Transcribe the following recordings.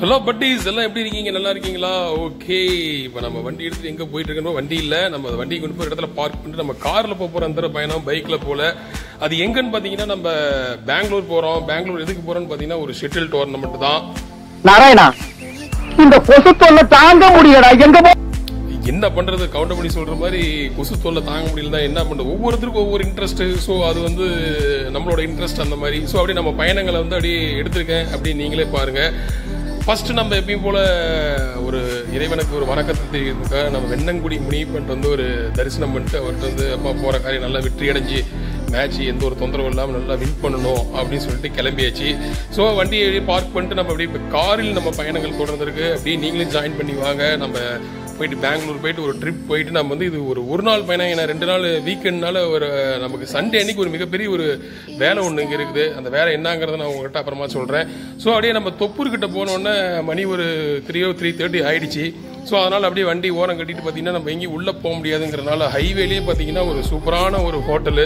hello buddies எல்லாம் எப்படி இருக்கீங்க நல்லா இருக்கீங்களா ஓகே இப்போ நம்ம வண்டி எடுத்துட்டு எங்க போயிட்டு இருக்கோம் வண்டி இல்ல நம்ம வண்டி கொண்டு போய் இடத்துல பார்க் பண்ணிட்டு நம்ம கார்ல போக போற அந்த பயணம் பைக்ல போல அது எங்கன்னு பாத்தீங்கன்னா நம்ம பெங்களூர் போறோம் பெங்களூர் எதுக்கு போறோம்னு பாத்தீங்கன்னா ஒரு ஷெட்டில் டோர்னமெண்ட் தான் நாராயணா இந்த கொசு தொல்லை தாங்க முடியலடா எங்க போ என்ன பண்றது கவுண்டர் பண்ணி சொல்ற மாதிரி கொசு தொல்லை தாங்க முடியல தான் என்ன பண்றது ஒவ்வொருத்தருக்கும் ஒவ்வொரு இன்ட்ரெஸ்ட் ஸோ அது வந்து நம்மளோட இன்ட்ரெஸ்ட் அந்த மாதிரி ஸோ அப்படியே நம்ம பயணங்களை வந்து அப்படியே எடுத்திருக்கேன் அப்படி நீங்களே பாருங்க ஃபர்ஸ்ட் நம்ம எப்பயும் போல ஒரு இறைவனுக்கு ஒரு வணக்கத்தை தெரிவிக்க நம்ம வெண்ணங்குடி முனிப்பன்ட்டு வந்து ஒரு தரிசனம் பண்ணிட்டு அவர்கிட்ட வந்து அப்பா போற காரியம் நல்லா வெற்றி அடைஞ்சு மேட்ச் எந்த ஒரு தொந்தரவும் இல்லாமல் நல்லா வின் பண்ணணும் அப்படின்னு சொல்லிட்டு கிளம்பியாச்சு ஸோ வண்டியை பார்க் பண்ணிட்டு நம்ம அப்படியே இப்போ காரில் நம்ம பயணங்கள் தொடர்ந்துருக்கு அப்படியே நீங்களும் ஜாயின் பண்ணி வாங்க நம்ம போயிட்டு பெங்களூர் போயிட்டு ஒரு ட்ரிப் போயிட்டு நம்ம வந்து இது ஒரு ஒரு நாள் பயணம் ஏன்னா ரெண்டு நாள் வீக்கெண்ட்னால ஒரு நமக்கு சண்டே அன்னைக்கு ஒரு மிகப்பெரிய ஒரு வேலை ஒன்று இங்கே இருக்குது அந்த வேலை என்னங்கிறத நான் உங்ககிட்ட அப்புறமா சொல்கிறேன் ஸோ அப்படியே நம்ம தொப்பூர்கிட்ட போனோடனே மணி ஒரு த்ரீயோ த்ரீ தேர்ட்டி ஆயிடுச்சு ஸோ அதனால் அப்படியே வண்டி ஓரம் கட்டிட்டு பார்த்தீங்கன்னா நம்ம எங்கேயும் உள்ளே போக முடியாதுங்கிறனால ஹைவேலேயே பார்த்தீங்கன்னா ஒரு சூப்பரான ஒரு ஹோட்டலு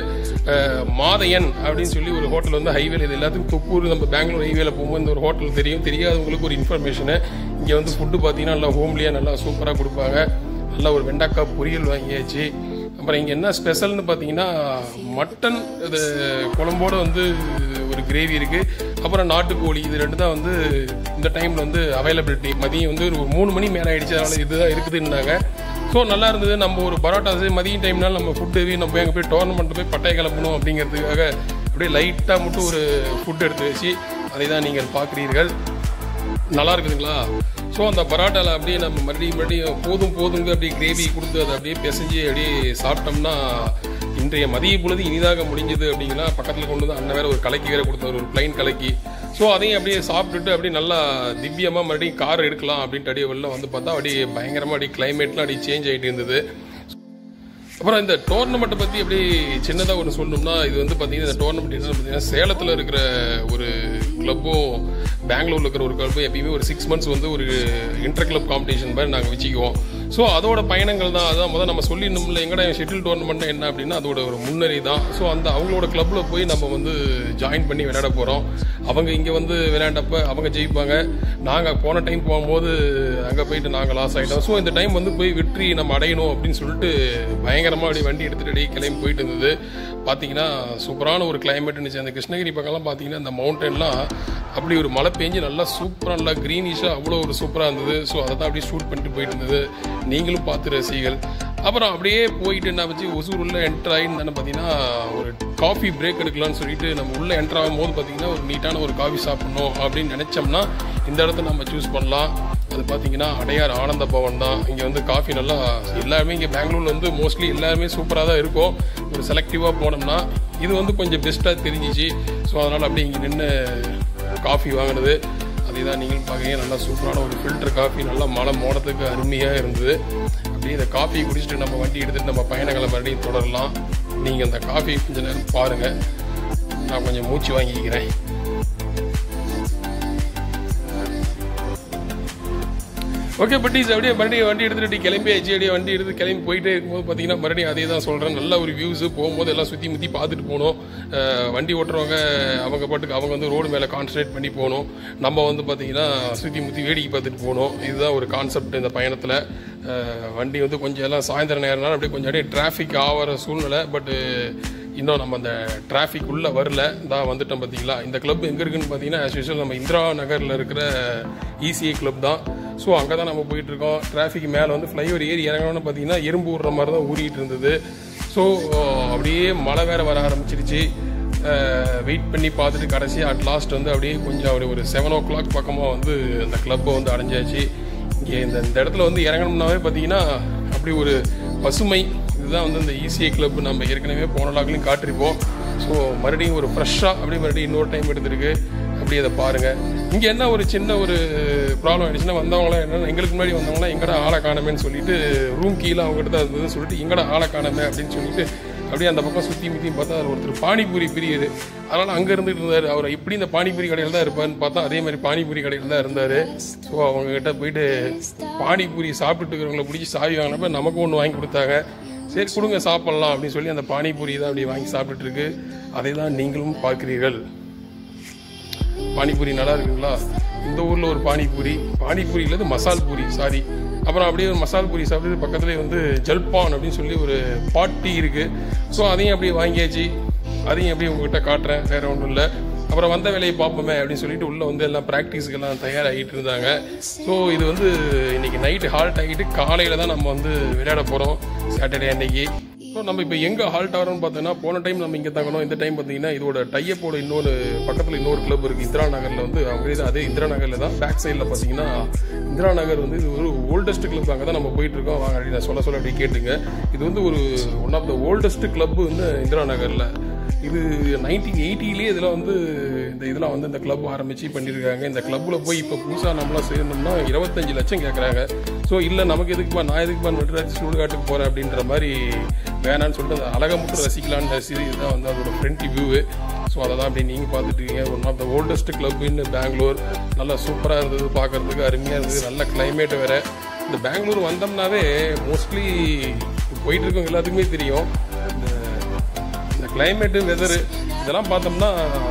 மாதையன் அப்படின்னு சொல்லி ஒரு ஹோட்டல் வந்து ஹைவேல இது எல்லாத்துக்கும் தொப்பூர் நம்ம பெங்களூர் ஹைவேல போகும்போது இந்த ஒரு ஹோட்டல் தெரியும் தெரியாதவங்களுக்கு ஒரு இன்ஃபர்மேஷனு இங்கே வந்து ஃபுட்டு பார்த்தீங்கன்னா நல்லா ஹோம்லியாக நல்லா சூப்பராக கொடுப்பாங்க நல்லா ஒரு வெண்டைக்காய் பொரியல் வாங்கியாச்சு அப்புறம் இங்கே என்ன ஸ்பெஷல்னு பார்த்தீங்கன்னா மட்டன் இது குழம்போட வந்து ஒரு கிரேவி இருக்குது அப்புறம் நாட்டுக்கோழி இது ரெண்டு தான் வந்து இந்த டைமில் வந்து அவைலபிலிட்டி மதியம் வந்து ஒரு மூணு மணி மேலே ஆயிடுச்சு அதனால இதுதான் இருக்குதுன்னாங்க ஸோ நல்லா இருந்தது நம்ம ஒரு பரோட்டா மதியம் டைம்னால நம்ம ஃபுட் ஹெவி நம்ம எங்கே போய் டோர்னமெண்ட் போய் பட்டை கிளம்பணும் அப்படிங்கிறதுக்காக அப்படியே லைட்டாக மட்டும் ஒரு ஃபுட் எடுத்து வச்சு அதை தான் நீங்கள் பார்க்குறீர்கள் நல்லா இருக்குதுங்களா ஸோ அந்த பரோட்டாவில் அப்படியே நம்ம மறுபடியும் மறுபடியும் போதும் போதுங்க அப்படியே கிரேவி கொடுத்து அதை அப்படியே பிசைஞ்சு அப்படியே சாப்பிட்டோம்னா இன்றைய மதிய பொழுது இனிதாக முடிஞ்சது அப்படிங்கன்னா பக்கத்தில் கொண்டு வந்து அண்ணன் வேற ஒரு கலக்கி வேற கொடுத்தாரு ஒரு பிளைன் கலக்கி ஸோ அதையும் அப்படியே சாப்பிட்டுட்டு அப்படியே நல்லா திவ்யமாக மறுபடியும் கார் எடுக்கலாம் அப்படின்ட்டு அப்படியே வெளில வந்து பார்த்தா அப்படியே பயங்கரமாக அப்படியே கிளைமேட்லாம் அப்படியே சேஞ்ச் ஆகிட்டு இருந்தது அப்புறம் இந்த டோர்னமெண்ட்டை பற்றி எப்படி சின்னதாக ஒன்று சொல்லணும்னா இது வந்து பார்த்தீங்கன்னா இந்த டோர்னமெண்ட் என்ன பார்த்தீங்கன்னா சேலத்தில் இருக்கிற ஒரு கிளப்பும் பெங்களூரில் இருக்கிற ஒரு கிளப்பும் எப்பயுமே ஒரு சிக்ஸ் மந்த்ஸ் வந்து ஒரு இன்டர் கிளப் காம்படிஷன் மாதிரி நாங்கள் வச்சுக்குவோம் ஸோ அதோட பயணங்கள் தான் அதான் முதல் நம்ம சொல்லிடணும்ல எங்கடா ஷெட்டில் டோர்னமெண்ட் என்ன அப்படின்னா அதோட ஒரு முன்னறி தான் ஸோ அந்த அவங்களோட கிளப்பில் போய் நம்ம வந்து ஜாயின் பண்ணி விளையாட போகிறோம் அவங்க இங்கே வந்து விளையாண்டப்ப அவங்க ஜெயிப்பாங்க நாங்கள் போன டைம் போகும்போது அங்கே போயிட்டு நாங்கள் லாஸ் ஆகிட்டோம் ஸோ இந்த டைம் வந்து போய் வெற்றி நம்ம அடையணும் அப்படின்னு சொல்லிட்டு பயங்கரமாக அப்படி வண்டி எடுத்துகிட்டு அப்படியே கிளம்பி போயிட்டு இருந்தது பார்த்தீங்கன்னா சூப்பரான ஒரு கிளைமேட் இருந்துச்சு அந்த கிருஷ்ணகிரி பக்கம்லாம் பார்த்தீங்கன்னா அந்த மவுண்டன்லாம் அப்படி ஒரு மழை பெஞ்சு நல்லா சூப்பராக நல்லா க்ரீனிஷாக அவ்வளோ ஒரு சூப்பராக இருந்தது ஸோ அதை தான் அப்படியே ஷூட் பண்ணிட்டு போயிட்டு இருந்தது நீங்களும் பார்த்து ரசிகள் அப்புறம் அப்படியே போயிட்டு என்ன வச்சு ஒசூர் உள்ள என்டர் ஆகின்னு தானே பார்த்தீங்கன்னா ஒரு காஃபி பிரேக் எடுக்கலாம்னு சொல்லிட்டு நம்ம உள்ள என்டர் ஆகும்போது பார்த்தீங்கன்னா ஒரு நீட்டான ஒரு காஃபி சாப்பிடணும் அப்படின்னு நினச்சோம்னா இந்த இடத்த நம்ம சூஸ் பண்ணலாம் அது பார்த்தீங்கன்னா அடையார் ஆனந்த பவன் தான் இங்கே வந்து காஃபி நல்லா எல்லாருமே இங்கே பெங்களூர்ல வந்து மோஸ்ட்லி எல்லாருமே சூப்பராக தான் இருக்கும் ஒரு செலக்டிவாக போனோம்னா இது வந்து கொஞ்சம் பெஸ்ட்டாக தெரிஞ்சிச்சு ஸோ அதனால் அப்படியே இங்கே நின்று காஃபி வாங்கினது அதே தான் நீங்கள் பார்க்குறீங்க நல்லா சூப்பரான ஒரு ஃபில்டர் காஃபி நல்லா மழை மோனத்துக்கு அருமையாக இருந்தது அப்படியே இந்த காஃபி குடிச்சிட்டு நம்ம வண்டி எடுத்துகிட்டு நம்ம பயணங்களை மறுபடியும் தொடரலாம் நீங்கள் அந்த காஃபி கொஞ்சம் நேரம் பாருங்கள் நான் கொஞ்சம் மூச்சு வாங்கிக்கிறேன் ஓகே பட்டீஸ் அப்படியே மறுபடியும் வண்டி எடுத்துட்டு அப்படியே கிளம்பி ஆச்சு அப்படியே வண்டி எடுத்து கிளம்பி போயிட்டே இருக்கும்போது பார்த்தீங்கன்னா மறுபடியும் அதே தான் சொல்கிறேன் நல்ல ஒரு வியூஸ் போகும்போது எல்லாம் சுற்றி முற்றி பார்த்துட்டு போகணும் அஹ் வண்டி ஓட்டுறவங்க அவங்க பாட்டுக்கு அவங்க வந்து ரோடு மேலே கான்சன்ட்ரேட் பண்ணி போகணும் நம்ம வந்து பார்த்தீங்கன்னா சுற்றி முற்றி வேடிக்கை பார்த்துட்டு போகணும் இதுதான் ஒரு கான்செப்ட் இந்த பயணத்தில் வண்டி வந்து கொஞ்சம் எல்லாம் சாயந்தரம் நேரம்னால அப்படியே கொஞ்சம் அப்படியே டிராஃபிக் ஆகிற சூழ்நிலை பட்டு இன்னும் நம்ம அந்த டிராஃபிக் உள்ள வரல தான் வந்துட்டோம் பார்த்தீங்களா இந்த கிளப் எங்கே இருக்குன்னு பார்த்தீங்கன்னா ஆஸ் யூஸ்வல் நம்ம இந்திரா நகரில் இருக்கிற இசிஐ கிளப் தான் ஸோ அங்கே தான் நம்ம போயிட்டு இருக்கோம் டிராஃபிக் மேலே வந்து ஃப்ளைஓவர் ஏறி இறங்கணும்னு பார்த்தீங்கன்னா எறும்பு விடுற மாதிரி தான் ஊறிட்டு இருந்தது ஸோ அப்படியே மழை வேற வர ஆரம்பிச்சிருச்சு வெயிட் பண்ணி பார்த்துட்டு கடைசி அட் லாஸ்ட் வந்து அப்படியே கொஞ்சம் அப்படி ஒரு செவன் ஓ கிளாக் பக்கமாக வந்து அந்த கிளப்பை வந்து அடைஞ்சாச்சு இங்கே இந்த இந்த இடத்துல வந்து இறங்கணும்னாவே பார்த்தீங்கன்னா அப்படி ஒரு பசுமை இதுதான் வந்து இந்த இசிஐ கிளப் நம்ம ஏற்கனவே போன லாக்லையும் காட்டிருப்போம் ஸோ மறுபடியும் ஒரு ஃப்ரெஷ்ஷாக அப்படியே மறுபடியும் இன்னொரு டைம் எடுத்திருக்கு அப்படியே அதை பாருங்கள் இங்கே என்ன ஒரு சின்ன ஒரு ப்ராப்ளம் ஆயிடுச்சுன்னா வந்தவங்களாம் என்ன எங்களுக்கு முன்னாடி வந்தவங்களாம் எங்கடா ஆளை காணமேன்னு சொல்லிட்டு ரூம் கீழே அவங்ககிட்ட தான் இருந்ததுன்னு சொல்லிட்டு எங்கடா ஆளை காணமே அப்படின்னு சொல்லிட்டு அப்படியே அந்த பக்கம் சுற்றி முற்றி பார்த்தா அதில் ஒருத்தர் பானிபூரி பிரியர் அதனால் அங்கே இருந்துட்டு இருந்தார் அவர் இப்படி இந்த பானிபூரி கடையில் தான் இருப்பார்னு பார்த்தா அதே மாதிரி பானிபூரி கடையில் தான் இருந்தார் ஸோ அவங்ககிட்ட போயிட்டு பானிபூரி சாப்பிட்டுட்டு இருக்கிறவங்கள பிடிச்சி சாவி வாங்கினப்ப நமக்கு ஒன்று வாங்கி கொடுத்தாங்க சரி கொடுங்க சாப்பிட்லாம் அப்படின்னு சொல்லி அந்த பானிபூரி தான் அப்படி வாங்கி சாப்பிட்டுட்டு இருக்கு அதை தான் நீங்களும் பார்க்கிறீர்கள் பானிபூரி நல்லா இருக்குங்களா இந்த ஊரில் ஒரு பானிபூரி பானிபூரியில் இது மசால் பூரி சாரி அப்புறம் அப்படியே ஒரு மசால் பூரி சாப்பிட்டு பக்கத்துலேயே வந்து ஜல்பான் அப்படின்னு சொல்லி ஒரு பாட்டி இருக்குது ஸோ அதையும் அப்படியே வாங்கியாச்சு அதையும் அப்படியே உங்ககிட்ட காட்டுறேன் வேற ஒன்றும் இல்லை அப்புறம் வந்த வேலையை பார்ப்போமே அப்படின்னு சொல்லிட்டு உள்ளே வந்து எல்லாம் ப்ராக்டிஸ்க்கெல்லாம் தயாராகிட்டு இருந்தாங்க ஸோ இது வந்து இன்னைக்கு நைட்டு ஹால்ட் ஆகிட்டு காலையில் தான் நம்ம வந்து விளையாட போகிறோம் சாட்டர்டே அன்னைக்கு ஸோ நம்ம இப்போ எங்கே ஹால்ட் ஆகிறோம்னு பார்த்தோன்னா போன டைம் நம்ம இங்கே தங்கணும் இந்த டைம் பார்த்தீங்கன்னா இதோட டையப்போட இன்னொரு பக்கத்தில் இன்னொரு கிளப் இருக்குது இந்திரா நகரில் வந்து அவங்க இது அதே இந்திரா நகரில் தான் பேக் சைடில் பார்த்தீங்கன்னா இந்திரா நகர் வந்து இது ஒரு ஓல்டஸ்ட் கிளப் அங்கே தான் நம்ம போயிட்டு இருக்கோம் வாங்க அப்படி நான் சொல்ல சொல்ல அப்படி கேட்டுங்க இது வந்து ஒரு one of the oldest club வந்து இந்திரா நகரில் இது நைன்டீன் எயிட்டிலேயே இதில் வந்து இந்த இதெல்லாம் வந்து இந்த கிளப் ஆரம்பிச்சு பண்ணியிருக்காங்க இந்த கிளப்பில் போய் இப்போ புதுசாக நம்மளாம் சேர்ந்தோம்னா இருபத்தஞ்சு லட்சம் கேட்குறாங்க ஸோ இல்லை நமக்கு எதுக்குப்பா நான் எதுக்குப்பா நட்ராஜ் சுடுகாட்டுக்கு போகிறேன் அப்படின்ற மாதிரி வேணான்னு சொல்லிட்டு அந்த அழகை மட்டும் ரசிக்கலான்ற சீரீஸ் தான் வந்து அதோட ஃப்ரண்ட் வியூவு ஸோ அதை தான் அப்படி நீங்கள் பார்த்துட்டு இருக்கீங்க one of the oldest club in Bangalore நல்லா சூப்பராக இருந்தது பார்க்கறதுக்கு அருமையாக இருந்தது நல்ல கிளைமேட் வேறு இந்த பெங்களூர் வந்தோம்னாவே மோஸ்ட்லி போயிட்டு இருக்கவங்க எல்லாத்துக்குமே தெரியும் இந்த இந்த கிளைமேட்டு வெதரு இதெல்லாம் பார்த்தோம்னா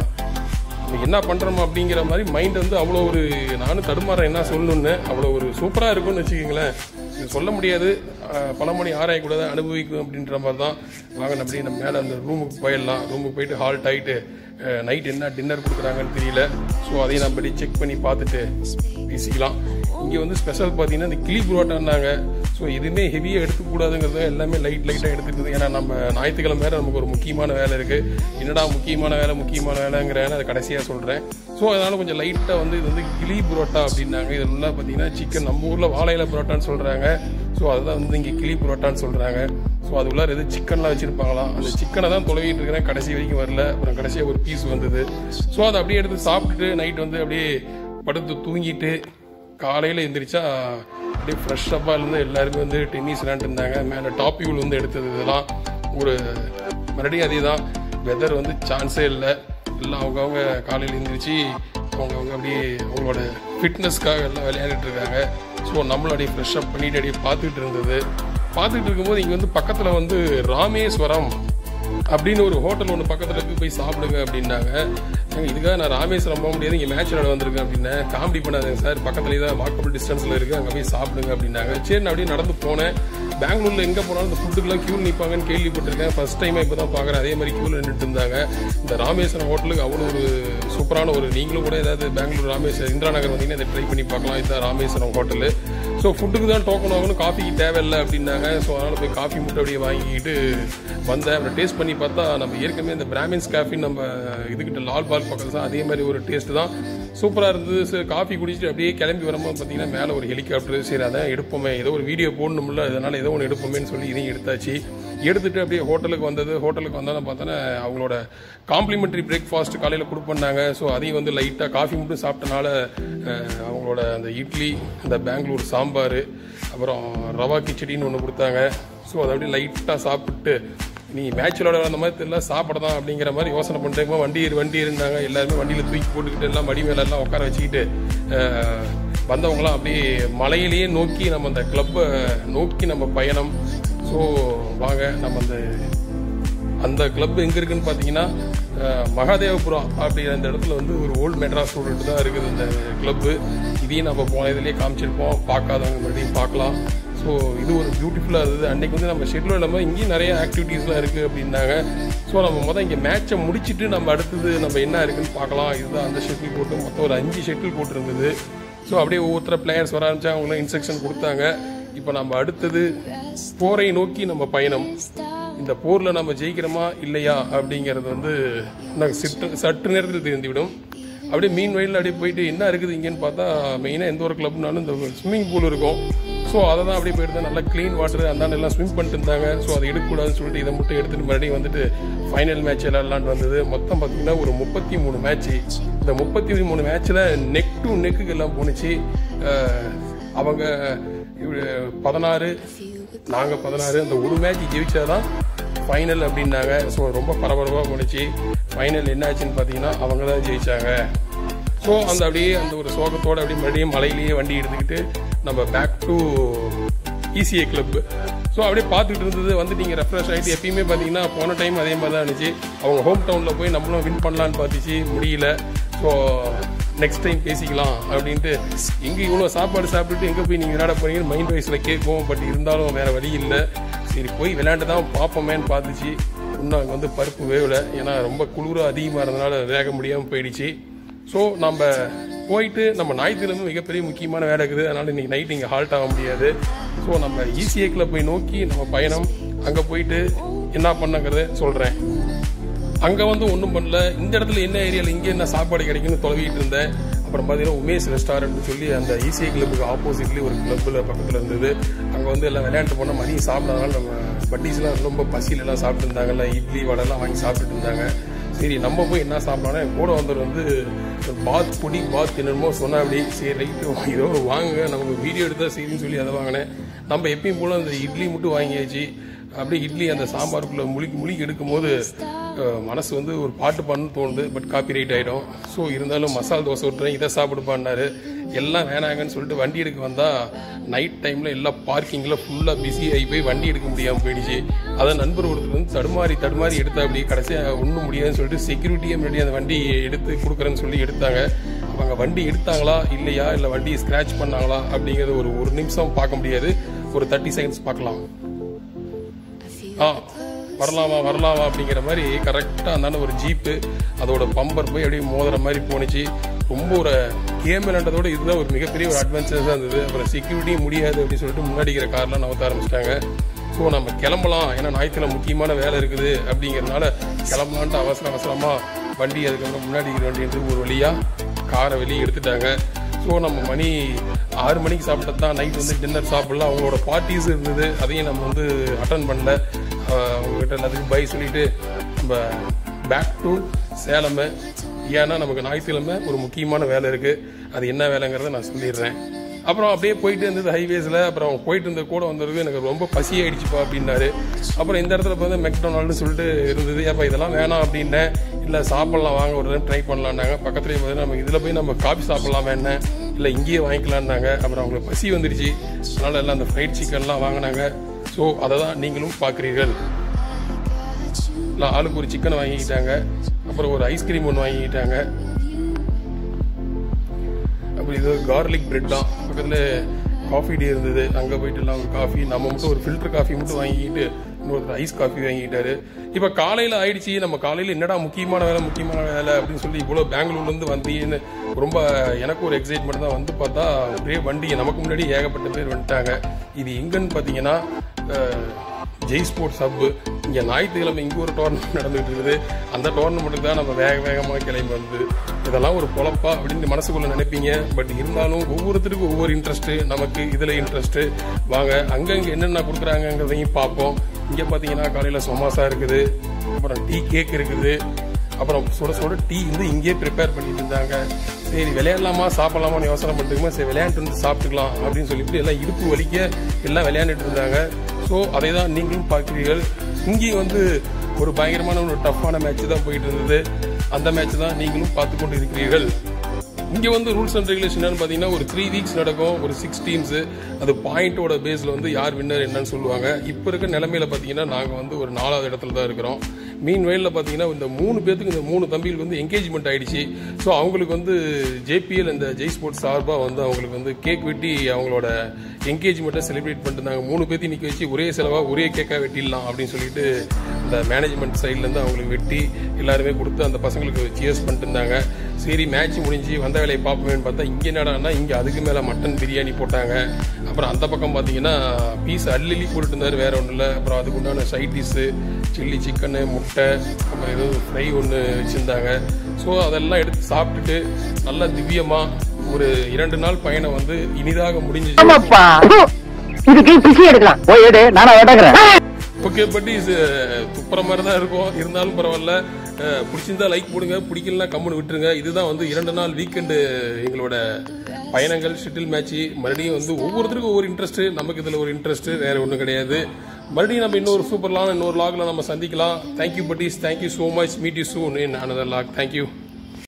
நம்ம என்ன பண்ணுறோம் அப்படிங்கிற மாதிரி மைண்ட் வந்து அவ்வளோ ஒரு நானும் தடுமாறேன் என்ன சொல்லணும்னு அவ்வளோ ஒரு சூப்பராக இருக்கும்னு வச்சுக்கிங்களேன் இது சொல்ல முடியாது அஹ், பல மணி ஆராயக்கூடாது அனுபவிக்கும் அப்படின்ற மாதிரி தான் வாங்க நம்ம அப்படியே நம்ம மேலே அந்த ரூமுக்கு போயிடலாம் ரூமுக்கு போயிட்டு ஹால்ட் ஆகிட்டு நைட் என்ன டின்னர் கொடுக்குறாங்கன்னு தெரியல ஸோ அதையும் நம்ம அப்படியே செக் பண்ணி பார்த்துட்டு பேசிக்கலாம் இங்கே வந்து ஸ்பெஷல் பார்த்தீங்கன்னா இந்த கிளி புரோட்டான்னாங்க ஸோ எதுவுமே ஹெவியாக எடுக்கக்கூடாதுங்கிறது எல்லாமே லைட் லைட்டாக எடுத்துக்கிது ஏன்னா நம்ம ஞாயிற்றுக்கிழமை வேறு நமக்கு ஒரு முக்கியமான வேலை இருக்குது என்னடா முக்கியமான வேலை முக்கியமான வேலைங்கிறேன் அதை கடைசியாக சொல்கிறேன் ஸோ அதனால் கொஞ்சம் லைட்டாக வந்து இது வந்து கிளி புரோட்டா அப்படின்னாங்க இது நல்லா பார்த்தீங்கன்னா சிக்கன் நம்ம ஊரில் வாழையில புரோட்டான்னு சொல்கிறாங்க ஸோ அதுதான் வந்து இங்கே கிளி புரோட்டான்னு சொல்கிறாங்க ஸோ அது உள்ளார எது சிக்கன்லாம் வச்சுருப்பாங்களாம் அந்த சிக்கனை தான் தொலைவிட்டு இருக்கிறேன் கடைசி வரைக்கும் வரல அப்புறம் கடைசியாக ஒரு பீஸ் வந்தது ஸோ அதை அப்படியே எடுத்து சாப்பிட்டுட்டு நைட் வந்து அப்படியே படுத்து தூங்கிட்டு காலையில் எந்திரிச்சா அப்படியே ஃப்ரெஷ் அப்பாக இருந்து எல்லாருமே வந்து டென்னிஸ் விளையாண்டு இருந்தாங்க மேலே டாப் வியூவில் வந்து எடுத்தது இதெல்லாம் ஒரு மறுபடியும் அதே தான் வெதர் வந்து சான்ஸே இல்லை எல்லாம் அவங்கவுங்க காலையில் எந்திரிச்சு அவங்கவுங்க அப்படியே அவங்களோட ஃபிட்னஸ்க்காக எல்லாம் விளையாடிட்டு இருக்காங்க ஸோ நம்மளும் அப்படியே ஃப்ரெஷ் அப் பண்ணிட்டு அப்படியே பார்த்துட்டு இருந்தது பார்த்துட்டு இருக்கும்போது இங்கே வந்து பக்கத்தில் வந்து ராமேஸ்வரம் அப்படின்னு ஒரு ஹோட்டல் ஒன்று பக்கத்தில் இருக்கு போய் சாப்பிடுங்க அப்படின்னாங்க ஏங்க, இதுக்காக நான் ராமேஸ்வரம் போக முடியாது இங்கே மேட்ச் விளையாட வந்திருக்கேன் அப்படின்னேன் காமெடி பண்ணாதீங்க சார் பக்கத்துலேயே தான் வாக்கபிள் டிஸ்டன்ஸில் இருக்குது அங்கே போய் சாப்பிடுங்க அப்படின்னாங்க சரி நான் அப்படியே நடந்து போனேன் பெங்களூரில் எங்கே போனாலும் இந்த ஃபுட்டுக்கெல்லாம் க்யூ நிற்பாங்கன்னு கேள்விப்பட்டிருக்கேன் ஃபர்ஸ்ட் டைமாக இப்போ தான் பார்க்குறேன் அதே மாதிரி க்யூவில் நின்றுட்டு இருந்தாங்க இந்த ராமேஸ்வரம் ஹோட்டலுக்கு அவ்வளோ ஒரு சூப்பரான ஒரு நீங்களும் கூட ஏதாவது பெங்களூர் ராமேஸ்வரம் இந்திரா நகர் வந்தீங்கன்னா இதை ட்ரை பண்ணி பார்க்கலாம் இதுதான் ராமேஸ்வரம் ஹோட்டலு ஸோ ஃபுட்டுக்கு தான் டோக்கன் வாங்கணும் காஃபிக்கு தேவையில்லை அப்படின்னாங்க ஸோ அதனால் போய் காஃபி மட்டும் அப்படியே வாங்கிக்கிட்டு வந்தேன் அப்புறம் டேஸ்ட் பண்ணி பார்த்தா நம்ம ஏற்கனவே இந்த பிராமின்ஸ் காஃபி நம்ம இதுக்கிட்ட லால் பால் பக்கத்தில் தான் அதே மாதிரி ஒரு டேஸ்ட் தான் சூப்பராக இருந்தது சரி காஃபி குடிச்சிட்டு அப்படியே கிளம்பி வரும்போது பார்த்தீங்கன்னா மேலே ஒரு ஹெலிகாப்டர் சரி அதான் எடுப்போமே ஏதோ ஒரு வீடியோ போடணும்ல அதனால் ஏதோ ஒன்று எடுப்போமேன்னு சொல்லி இதையும் எடுத்தாச்சு எடுத்துட்டு அப்படியே ஹோட்டலுக்கு வந்தது ஹோட்டலுக்கு வந்தாலும் பார்த்தோன்னா அவங்களோட காம்ப்ளிமெண்ட்ரி பிரேக்ஃபாஸ்ட் காலையில் கொடுப்பண்ணாங்க ஸோ அதையும் வந்து லைட்டாக காஃபி மட்டும் சாப்பிட்டனால அஹ், அவங்களோட அந்த இட்லி இந்த பெங்களூர் சாம்பார் அப்புறம் ரவா கிச்சடின்னு ஒன்று கொடுத்தாங்க ஸோ அதை அப்படியே லைட்டாக சாப்பிட்டு நீ மேட்ச் விளையாட அந்த மாதிரி தெரியல சாப்பிடலாம் அப்படிங்கிற மாதிரி யோசனை பண்ணிட்டு வண்டி ஏறு வண்டி இருந்தாங்க எல்லாருமே வண்டியில் தூக்கி போட்டுக்கிட்டு எல்லாம் மடி மேல எல்லாம் உட்கார வச்சுக்கிட்டு அஹ், வந்தவங்களாம் அப்படியே மலையிலேயே நோக்கி நம்ம அந்த கிளப்பை நோக்கி நம்ம பயணம் ஸோ வாங்க நம்ம அந்த அந்த கிளப் எங்க இருக்குன்னு பார்த்தீங்கன்னா அஹ், மகாதேவபுரம் அப்படிங்கிற அந்த இடத்துல வந்து ஒரு ஓல்டு மெட்ராஸ் ரோடு தான் இருக்குது இந்த கிளப்பு இதையும் நம்ம போன இதுலேயே காமிச்சிருப்போம் பார்க்காதவங்க மறுபடியும் பார்க்கலாம் ஸோ இது ஒரு பியூட்டிஃபுல்லாக இருந்தது அன்னைக்கு வந்து நம்ம ஷெட்யூல் இல்லாமல் இங்கேயும் நிறைய ஆக்டிவிட்டீஸ்லாம் இருக்குது அப்படின்னாங்க ஸோ நம்ம மொதல் இங்கே மேட்சை முடிச்சிட்டு நம்ம அடுத்தது நம்ம என்ன இருக்குன்னு பார்க்கலாம் இதுதான் அந்த ஷெட்டில் போட்டு மொத்தம் ஒரு அஞ்சு ஷெட்டில் போட்டிருந்தது ஸோ அப்படியே ஒவ்வொருத்தர பிளேயர்ஸ் வர ஆரம்பிச்சா அவங்களும் இன்ஸ்ட்ரக்ஷன் கொடுத்தாங்க இப்போ நம்ம அடுத்தது போரை நோக்கி நம்ம பயணம் இந்த போரில் நம்ம ஜெயிக்கிறோமா இல்லையா அப்படிங்கிறது வந்து நாங்கள் சற்று சற்று நேரத்தில் தெரிந்துவிடும் அப்படியே மீன் வயலில் அப்படியே போயிட்டு என்ன இருக்குது இங்கேன்னு பார்த்தா மெயினாக எந்த ஒரு கிளப்னாலும் இந்த ஸ்விம்மிங் பூல் இருக்கும் ஸோ அதை தான் அப்படியே போயிட்டு நல்லா க்ளீன் வாட்டர் அந்தாண்ட எல்லாம் ஸ்விம் பண்ணிட்டு இருந்தாங்க ஸோ அதை எடுக்கக்கூடாதுன்னு சொல்லிட்டு இதை மட்டும் எடுத்துட்டு மறுபடியும் வந்துட்டு ஃபைனல் மேட்ச் விளாட்லான்னு வந்தது மொத்தம் பார்த்தீங்கன்னா ஒரு முப்பத்தி மூணு மேட்ச்சு இந்த முப்பத்தி மூணு மேட்ச்சில் நெக் டு நெக்குக்கு எல்லாம் போணுச்சு அஹ், அவங்க இவரு பதினாறு நாங்கள் பதினாறு அந்த ஒரு மேட்ச் ஜெயிச்சாதான் ஃபைனல் அப்படின்னாங்க ஸோ ரொம்ப பரபரப்பாக போணுச்சு ஃபைனல் என்னாச்சுன்னு பார்த்தீங்கன்னா அவங்க தான் ஜெயிச்சாங்க ஸோ அந்த அப்படியே அந்த ஒரு சோகத்தோட அப்படியே மறுபடியும் மலையிலேயே வண்டி எடுத்துக்கிட்டு நம்ம back to ECA club so அப்படியே பார்த்துட்டு இருந்தது வந்து நீங்கள் ரெஃப்ரெஷ் ஆகிட்டு எப்பயுமே பார்த்தீங்கன்னா போன டைம் அதே மாதிரி தான் இருந்துச்சு அவங்க ஹோம் டவுனில் போய் நம்மளும் வின் பண்ணலான்னு பார்த்துச்சு முடியல ஸோ நெக்ஸ்ட் டைம் பேசிக்கலாம் அப்படின்ட்டு எங்கே இவ்வளோ சாப்பாடு சாப்பிட்டுட்டு எங்கே போய் நீங்கள் விளையாட போறீங்கன்னு மைண்ட் வைஸில் கேட்கும் பட் இருந்தாலும் வேறு வழி இல்லை சரி போய் விளையாண்டு தான் பார்ப்போமேன்னு பார்த்துச்சு இன்னும் அங்கே வந்து பருப்பு வேவலை ஏன்னா ரொம்ப குளிர அதிகமாக இருந்தனால வேக முடியாமல் போயிடுச்சு ஸோ நம்ம போயிட்டு நம்ம ஞாயிற்றுக்கிழமை மிகப்பெரிய முக்கியமான வேலை இருக்குது அதனால் இன்னைக்கு நைட் இங்கே ஹால்ட் ஆக முடியாது ஸோ நம்ம ஈசிஏக்கில் போய் நோக்கி நம்ம பயணம் அங்கே போயிட்டு என்ன பண்ணுங்கிறத சொல்கிறேன் அங்கே வந்து ஒன்றும் பண்ணல இந்த இடத்துல என்ன ஏரியாவில் இங்கே என்ன சாப்பாடு கிடைக்குன்னு தொலைவிட்டு இருந்தேன் அப்புறம் பார்த்தீங்கன்னா உமேஷ் ரெஸ்டாரண்ட் சொல்லி அந்த ஈசிஐ கிளப்புக்கு ஆப்போசிட்லேயே ஒரு கிளப்பில் பக்கத்தில் இருந்தது அங்கே வந்து எல்லாம் விளையாண்டு போனால் மதியம் சாப்பிடாதனால நம்ம பட்டீஸ்லாம் ரொம்ப பசியிலலாம் சாப்பிட்டு இருந்தாங்கல்ல இட்லி வடைலாம் வாங்கி சாப்பிட்டுட்டு இருந்தாங்க சரி நம்ம போய் என்ன சாப்பிடலாம்னா என் கூட வந்தவர் வந்து பாத் பொடி பாத் என்னமோ சொன்னா அப்படி சரி ரைட்டு ஏதோ ஒரு வாங்குங்க நமக்கு வீடியோ எடுத்தா சரின்னு சொல்லி அதை வாங்கினேன் நம்ம எப்பயும் போல அந்த இட்லி மட்டும் வாங்கியாச்சு அப்படியே இட்லி அந்த சாம்பாருக்குள்ள முழுக்கி முழுக்கி எடுக்கும்போது அஹ், மனசு வந்து ஒரு பாட்டு பண்ணு தோணுது பட் காப்பி ரைட் ஆகிடும் ஸோ இருந்தாலும் மசால் தோசை விட்டுறேன் இதை சாப்பிடுப்பான்னாரு எல்லாம் வேணாங்கன்னு சொல்லிட்டு வண்டி எடுக்க வந்தால் நைட் டைமில் எல்லாம் பார்க்கிங்கில் ஃபுல்லாக பிஸி ஆகி போய் வண்டி எடுக்க முடியாமல் போயிடுச்சு அதை நண்பர் ஒருத்தர் வந்து தடுமாறி தடுமாறி எடுத்தா அப்படி கடைசியாக ஒன்றும் முடியாதுன்னு சொல்லிட்டு செக்யூரிட்டியே முன்னாடி அந்த வண்டி எடுத்து கொடுக்குறேன்னு சொல்லி எடுத்தாங்க அவங்க வண்டி எடுத்தாங்களா இல்லையா இல்லை வண்டியை ஸ்க்ராட்ச் பண்ணாங்களா அப்படிங்கிறது ஒரு ஒரு நிமிஷம் பார்க்க முடியாது ஒரு தேர்ட்டி செகண்ட்ஸ் பார்க்கலாம் ஆ வரலாமா வரலாமா அப்படிங்கிற மாதிரி கரெக்டாக அந்தாண்ட ஒரு ஜீப்பு அதோட பம்பர் போய் அப்படியே மோதுற மாதிரி போணுச்சு ரொம்ப ஒரு கேம் விளையாண்டதோட இதுதான் ஒரு மிகப்பெரிய ஒரு அட்வென்ச்சர்ஸாக இருந்தது அப்புறம் செக்யூரிட்டியும் முடியாது அப்படின்னு சொல்லிட்டு முன்னாடி இருக்கிற கார்லாம் நகர்த்த ஆரம்பிச்சிட்டாங்க ஸோ நம்ம கிளம்பலாம் ஏன்னா ஞாயிற்றுல முக்கியமான வேலை இருக்குது அப்படிங்கிறதுனால கிளம்பலான்ட்டு அவசர அவசரமாக வண்டி அதுக்கப்புறம் முன்னாடி இருக்கிற வண்டின்றது ஒரு வழியாக காரை வெளியே எடுத்துட்டாங்க ஸோ நம்ம மணி ஆறு மணிக்கு சாப்பிட்டது தான் நைட் வந்து டின்னர் சாப்பிடலாம் அவங்களோட பார்ட்டிஸ் இருந்தது அதையும் நம்ம வந்து அட்டன் பண்ணல ஆஹ் அவங்ககிட்ட எல்லாத்துக்கும் பை சொல்லிட்டு நம்ம பேக் டு சேலம் ஏன்னா நமக்கு ஞாயிற்றுக்கிழமை ஒரு முக்கியமான வேலை இருக்குது அது என்ன வேலைங்கிறத நான் சொல்லிடுறேன் அப்புறம் அப்படியே போயிட்டு இருந்தது ஹைவேஸில் அப்புறம் அவங்க போயிட்டு இருந்த கூட வந்தது எனக்கு ரொம்ப பசி ஆயிடுச்சுப்பா அப்படின்னாரு அப்புறம் இந்த இடத்துல வந்து மெக்டொனால்டு சொல்லிட்டு இருந்தது அப்போ இதெல்லாம் வேணாம் அப்படின்னேன் இல்லை சாப்பிட்லாம் வாங்க ஒரு ட்ரை பண்ணலான்னாங்க பக்கத்துலேயே பார்த்தீங்கன்னா நம்ம இதில் போய் நம்ம காபி சாப்பிட்லாம் வேணேன் இல்லை இங்கேயே வாங்கிக்கலான்னாங்க அப்புறம் அவங்களுக்கு பசி வந்துருச்சு அதனால எல்லாம் அந்த ஃப்ரைட் சிக்கன்லாம் வாங்கினாங்க ஸோ அதை தான் நீங்களும் பார்க்குறீர்கள் இல்லை ஆளுக்கு ஒரு சிக்கன் வாங்கிக்கிட்டாங்க அப்புறம் ஒரு ஐஸ்கிரீம் ஒன்று வாங்கிக்கிட்டாங்க அப்புறம் இது கார்லிக் பிரெட் தான் பக்கத்தில் காஃபி டே இருந்தது அங்கே போயிட்டு எல்லாம் ஒரு காஃபி நம்ம மட்டும் ஒரு ஃபில்டர் காஃபி மட்டும் வாங்கிக்கிட்டு இன்னொருத்தர் ஐஸ் காஃபி வாங்கிட்டாரு இப்போ காலையில் ஆயிடுச்சு நம்ம காலையில் என்னடா முக்கியமான வேலை முக்கியமான வேலை அப்படின்னு சொல்லி இவ்வளோ பெங்களூர்லேருந்து வந்தீங்கன்னு ரொம்ப எனக்கு ஒரு எக்ஸைட்மெண்ட் தான் வந்து பார்த்தா ஒரே வண்டி நமக்கு முன்னாடி ஏகப்பட்ட பேர் வந்துட்டாங்க இது எங்கன்னு பார்த்தீங்கன்னா அஹ், ஜெய் ஸ்போர்ட்ஸ் ஹப்பு இங்கே ஞாயிற்றுக்கிழமை இங்கே ஒரு டோர்னமெண்ட் நடந்துகிட்டு இருக்குது அந்த டோர்னமெண்ட்டுக்கு தான் நம்ம வேக வேகமாக கிளம்பி வந்து இதெல்லாம் ஒரு பொழப்பா அப்படின்னு மனசுக்குள்ள நினைப்பீங்க பட் இருந்தாலும் ஒவ்வொருத்தருக்கும் ஒவ்வொரு இன்ட்ரெஸ்ட்டு நமக்கு இதில் இன்ட்ரெஸ்ட்டு வாங்க அங்கங்கே என்னென்ன கொடுக்குறாங்கங்கிறதையும் பார்ப்போம் இங்கே பார்த்தீங்கன்னா காலையில் சமோசா இருக்குது அப்புறம் டீ கேக் இருக்குது அப்புறம் சுட சுட டீ வந்து இங்கேயே ப்ரிப்பேர் பண்ணிட்டு இருந்தாங்க சரி விளையாடலாமா சாப்பிடலாமான்னு யோசனை பண்ணிட்டுமா சரி விளையாண்டு வந்து சாப்பிட்டுக்கலாம் அப்படின்னு சொல்லிட்டு எல்லாம் இடுப்பு வலிக்க எல்லாம் விளையாண்டுட்டு இருந்தாங்க ஸோ அதை தான் நீங்களும் பார்க்கிறீர்கள் இங்கேயும் வந்து ஒரு பயங்கரமான ஒரு டஃப்பான மேட்ச் தான் போயிட்டு இருந்தது அந்த மேட்ச் தான் நீங்களும் பார்த்து கொண்டு இருக்கிறீர்கள் இங்கே வந்து ரூல்ஸ் அண்ட் ரெகுலேஷன் என்னன்னு பார்த்தீங்கன்னா ஒரு த்ரீ வீக்ஸ் நடக்கும் ஒரு சிக்ஸ் டீம்ஸ் அது பாயிண்டோட பேஸில் வந்து யார் வின்னர் என்னன்னு சொல்லுவாங்க இப்போ இருக்க நிலைமையில பார்த்தீங்கன்னா நாங்கள் வந்து ஒரு நாலாவது இடத்துல தான் இருக்கிறோம் மீன் வயலில் பார்த்தீங்கன்னா இந்த மூணு பேத்துக்கு இந்த மூணு தம்பிகளுக்கு வந்து என்கேஜ்மெண்ட் ஆயிடுச்சு ஸோ அவங்களுக்கு வந்து ஜேபிஎல் இந்த ஜெய் ஸ்போர்ட்ஸ் சார்பாக வந்து அவங்களுக்கு வந்து கேக் வெட்டி அவங்களோட என்கேஜ்மெண்ட்டை செலிப்ரேட் பண்ணிட்டு இருந்தாங்க மூணு பேத்தையும் நிற்க வச்சு ஒரே செலவாக ஒரே கேக்காக வெட்டிடலாம் அப்படின்னு சொல்லிட்டு இந்த மேனேஜ்மெண்ட் சைட்லேருந்து அவங்களுக்கு வெட்டி எல்லாருமே கொடுத்து அந்த பசங்களுக்கு சியர்ஸ் பண்ணிட்டு இருந்தாங்க சரி மேட்ச் முடிஞ்சு வந்த வேலையை பார்ப்போமேன்னு பார்த்தா இங்கே என்னடான்னா இங்கே அதுக்கு மேலே மட்டன் பிரியாணி போட்டாங்க அப்புறம் அந்த பக்கம் பார்த்தீங்கன்னா பீஸ் அள்ளி போட்டுட்டு இருந்தார் வேற ஒன்றும் இல்லை அப்புறம் அதுக்கு உண்டான சைட் டிஷ்ஷு சில்லி சிக்கனு முட்டை அப்புறம் ஏதோ ஃப்ரை ஒன்று வச்சுருந்தாங்க ஸோ அதெல்லாம் எடுத்து சாப்பிட்டுட்டு நல்லா திவ்யமாக ஒரு இரண்டு நாள் பயணம் வந்து இனிதாக முடிஞ்சிச்சு ஆமாப்பா இதுக்கு பிசி எடுக்கலாம் போய் எடு நானா எடுக்கிறேன் ஓகே பட் இது துப்புற மாதிரி தான் இருக்கும் இருந்தாலும் பரவாயில்ல அஹ், பிடிச்சிருந்தா லைக் போடுங்க பிடிக்கலனா கம்முன்னு விட்டுருங்க இதுதான் வந்து இரண்டு நாள் வீக்கெண்டு எங்களோட பயணங்கள் ஷட்டில் மேட்ச் மறுபடியும் வந்து ஒவ்வொருத்தருக்கும் ஒவ்வொரு இன்ட்ரெஸ்ட் நமக்கு இதில் ஒரு இன்ட்ரெஸ்ட் வேற ஒன்றும் கிடையாது மறுபடியும் நம்ம இன்னொரு சூப்பர் லாங் இன்னொரு லாக்ல நம்ம சந்திக்கலாம் thank you buddies thank you so much meet you soon in another log thank you